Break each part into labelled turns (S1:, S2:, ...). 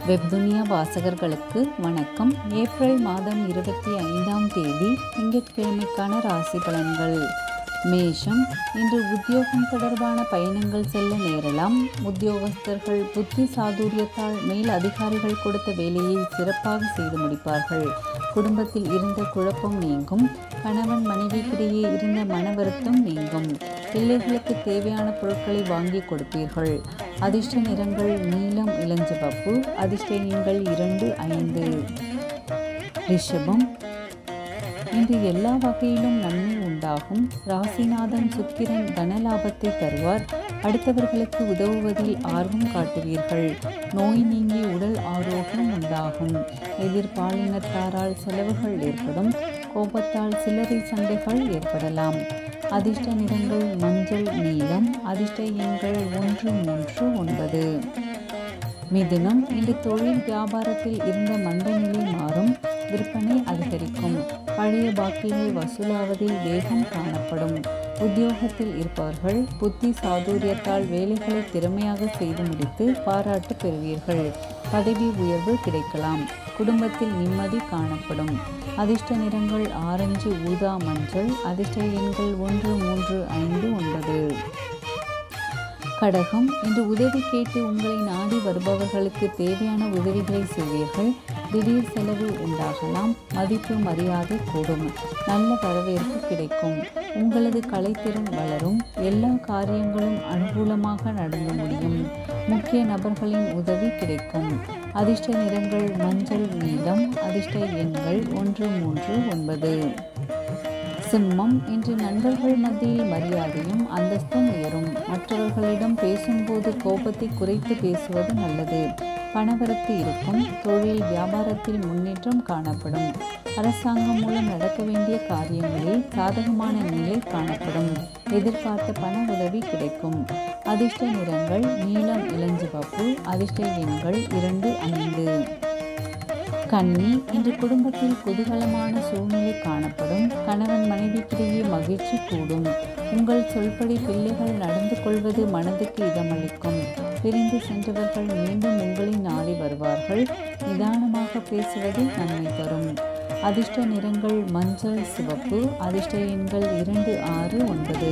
S1: வெப்துனியா வாசகர்களுக்கு வணக்கம் ஏப்ரல் மாதம் இருபத்தி ஐந்தாம் தேதி திங்கட்கிழமைக்கான ராசி பலன்கள் மேஷம் இன்று உத்தியோகம் தொடர்பான பயணங்கள் செல்ல நேரலாம் உத்தியோகஸ்தர்கள் புத்தி சாதுரியத்தால் மேல் அதிகாரிகள் கொடுத்த வேலையை சிறப்பாக செய்து முடிப்பார்கள் குடும்பத்தில் இருந்த குழப்பம் நீங்கும் கணவன் மனைவிக்கிடையே இருந்த மன வருத்தம் நீங்கும் பிள்ளைகளுக்கு தேவையான பொருட்களை வாங்கி கொடுப்பீர்கள் அதிர்ஷ்ட நிறங்கள் நீலம் இளஞ்சிவப்பு அதிர்ஷ்ட எண்கள் இரண்டு ஐந்து ரிஷபம் இன்று எல்லா வகையிலும் நன்மை உண்டாகும் ராசிநாதன் சுக்கிரன் தனலாபத்தை தருவார் அடுத்தவர்களுக்கு உதவுவதில் ஆர்வம் காட்டுவீர்கள் நோய் நீங்கி உடல் ஆரோக்கியம் உண்டாகும் எதிர்பாலினத்தாரால் செலவுகள் ஏற்படும் கோபத்தால் சில்லறை சண்டைகள் ஏற்படலாம் அதிர்ஷ்ட நிறங்கள் மஞ்சள் நீலம் அதிர்ஷ்ட எண்கள் ஒன்று மூன்று ஒன்பது மிதுனம் இன்று தொழில் வியாபாரத்தில் இருந்த மந்த நிலை மாறும் விற்பனை அதிகரிக்கும் பழைய பாக்கிகள் வசூலாவதில் வேகம் காணப்படும் உத்தியோகத்தில் இருப்பவர்கள் புத்தி சாதுரியத்தால் வேலைகளை திறமையாக செய்து முடித்து பாராட்டு பெறுவீர்கள் பதவி உயர்வு கிடைக்கலாம் குடும்பத்தில் நிம்மதி காணப்படும் அதிர்ஷ்ட நிறங்கள் ஆரஞ்சு ஊதா மஞ்சள் அதிர்ஷ்ட எண்கள் ஒன்று மூன்று ஐந்து ஒன்பது கடகம் இன்று உதவி கேட்டு உங்களை நாடி வருபவர்களுக்கு தேவையான உதவிகளை செய்வீர்கள் திடீர் செலவு உண்டாகலாம் மதிப்பு மரியாதை கூடும் நல்ல வரவேற்பு கிடைக்கும் உங்களது கலைத்திறன் வளரும் எல்லா காரியங்களும் அனுகூலமாக நடந்து முடியும் முக்கிய நபர்களின் உதவி கிடைக்கும் அதிர்ஷ்ட நிறங்கள் மஞ்சள் நீலம் அதிர்ஷ்ட எண்கள் ஒன்று மூன்று ஒன்பது சிம்மம் இன்று நண்பர்கள் மத்தியில் மரியாதையும் அந்தஸ்தும் உயரும் மற்றவர்களிடம் பேசும்போது கோபத்தை குறைத்து பேசுவது நல்லது பணவரத்து இருக்கும் தொழில் வியாபாரத்தில் முன்னேற்றம் காணப்படும் அரசாங்கம் மூலம் நடக்க வேண்டிய காரியங்களில் சாதகமான நிலை காணப்படும் எதிர்பார்த்த பண உதவி கிடைக்கும் அதிர்ஷ்ட நிறங்கள் நீலம் இளஞ்சிவப்பு அதிர்ஷ்ட எண்கள் இரண்டு ஐந்து கன்னி இன்று குடும்பத்தில் குதூகலமான சூழ்நிலை காணப்படும் கணவன் மனைவிக்கிடையே மகிழ்ச்சி கூடும் உங்கள் சொல்படி பிள்ளைகள் நடந்து கொள்வது மனதுக்கு இதமளிக்கும் பிரிந்து சென்றவர்கள் மீண்டும் உங்களை நாடி வருவார்கள் நிதானமாக பேசுவது நன்மை தரும் அதிர்ஷ்ட நிறங்கள் மஞ்சள் சிவப்பு அதிர்ஷ்ட எண்கள் இரண்டு ஆறு ஒன்பது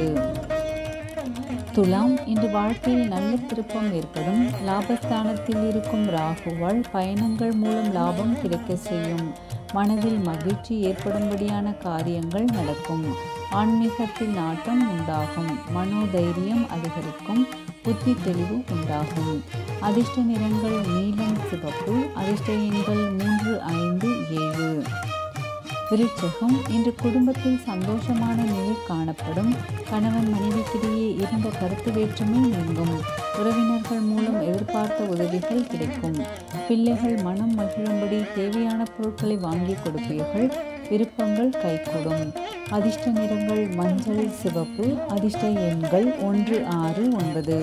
S1: துலாம் இன்று வாழ்க்கையில் நல்ல திருப்பம் ஏற்படும் லாபஸ்தானத்தில் இருக்கும் ராகுவால் பயணங்கள் மூலம் லாபம் கிடைக்க செய்யும் மனதில் மகிழ்ச்சி ஏற்படும்படியான காரியங்கள் நடக்கும் ஆன்மீகத்தில் நாட்டம் உண்டாகும் மனோதைரியம் அதிகரிக்கும் புத்தி தெளிவு உண்டாகும் அதிர்ஷ்ட நிறங்கள் நீலம் சிவப்பு அதிர்ஷ்ட எண்கள் மூன்று ஐந்து ஏழு விருட்சகம் இன்று குடும்பத்தில் சந்தோஷமான நிலை காணப்படும் கணவன் மனைவிக்கிடையே இருந்த கருத்து வேற்றுமை நீங்கும் உறவினர்கள் மூலம் எதிர்பார்த்த உதவிகள் கிடைக்கும் பிள்ளைகள் மனம் மகிழும்படி தேவையான பொருட்களை வாங்கி கொடுப்பீர்கள் விருப்பங்கள் கைகூடும் அதிர்ஷ்ட நிறங்கள் மஞ்சள் சிவப்பு அதிர்ஷ்ட எண்கள் ஒன்று ஆறு ஒன்பது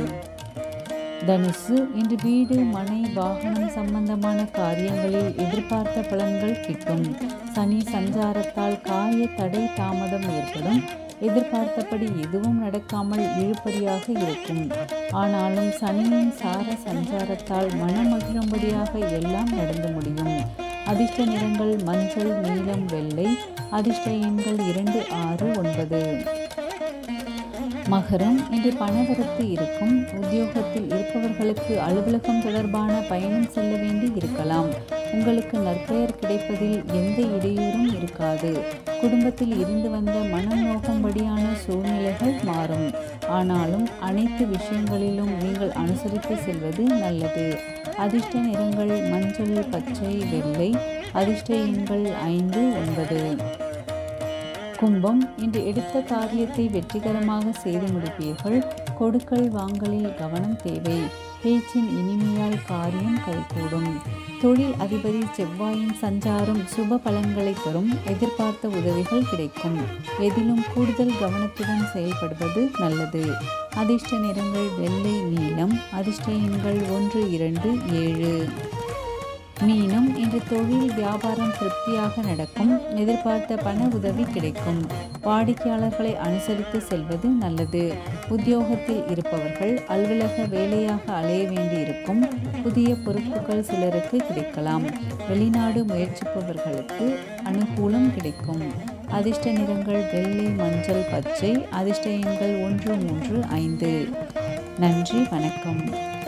S1: தனுசு இன்று வீடு மனை வாகனம் சம்பந்தமான காரியங்களில் எதிர்பார்த்த பலன்கள் கிட்டும் சனி சஞ்சாரத்தால் காரிய தடை தாமதம் ஏற்படும் எதிர்பார்த்தபடி எதுவும் நடக்காமல் இழுபறியாக இருக்கும் ஆனாலும் சனியின் சார சஞ்சாரத்தால் மனமகிழும்படியாக எல்லாம் நடந்து முடியும் அதிர்ஷ்ட நிறங்கள் மஞ்சள் நீலம் வெள்ளை அதிர்ஷ்ட எண்கள் இரண்டு ஆறு ஒன்பது மகரம் இன்று பணவரத்து இருக்கும் உத்தியோகத்தில் இருப்பவர்களுக்கு அலுவலகம் தொடர்பான பயணம் செல்ல வேண்டி இருக்கலாம் உங்களுக்கு நற்பெயர் கிடைப்பதில் எந்த இடையூறும் இருக்காது குடும்பத்தில் இருந்து வந்த மனம் நோக்கும்படியான சூழ்நிலைகள் மாறும் ஆனாலும் அனைத்து விஷயங்களிலும் நீங்கள் அனுசரித்து செல்வது நல்லது அதிர்ஷ்ட நிறங்கள் மஞ்சள் பச்சை வெள்ளை அதிர்ஷ்ட எண்கள் ஐந்து ஒன்பது கும்பம் இன்று எடுத்த காரியத்தை வெற்றிகரமாக செய்து முடிப்பீர்கள் கொடுக்கல் வாங்கலில் கவனம் தேவை பேச்சின் இனிமையால் காரியம் கைகூடும் தொழில் அதிபதி செவ்வாயின் சஞ்சாரம் சுப பலன்களை தரும் எதிர்பார்த்த உதவிகள் கிடைக்கும் எதிலும் கூடுதல் கவனத்துடன் செயல்படுவது நல்லது அதிர்ஷ்ட நிறங்கள் வெள்ளை நீலம் அதிர்ஷ்ட எண்கள் ஒன்று இரண்டு ஏழு மீனம் இன்று தொழில் வியாபாரம் திருப்தியாக நடக்கும் எதிர்பார்த்த பண உதவி கிடைக்கும் வாடிக்கையாளர்களை அனுசரித்து செல்வது நல்லது உத்தியோகத்தில் இருப்பவர்கள் அலுவலக வேலையாக அலைய வேண்டியிருக்கும் புதிய பொறுப்புகள் சிலருக்கு கிடைக்கலாம் வெளிநாடு முயற்சிப்பவர்களுக்கு அனுகூலம் கிடைக்கும் அதிர்ஷ்ட நிறங்கள் வெள்ளை மஞ்சள் பச்சை அதிர்ஷ்ட எண்கள் ஒன்று மூன்று ஐந்து நன்றி வணக்கம்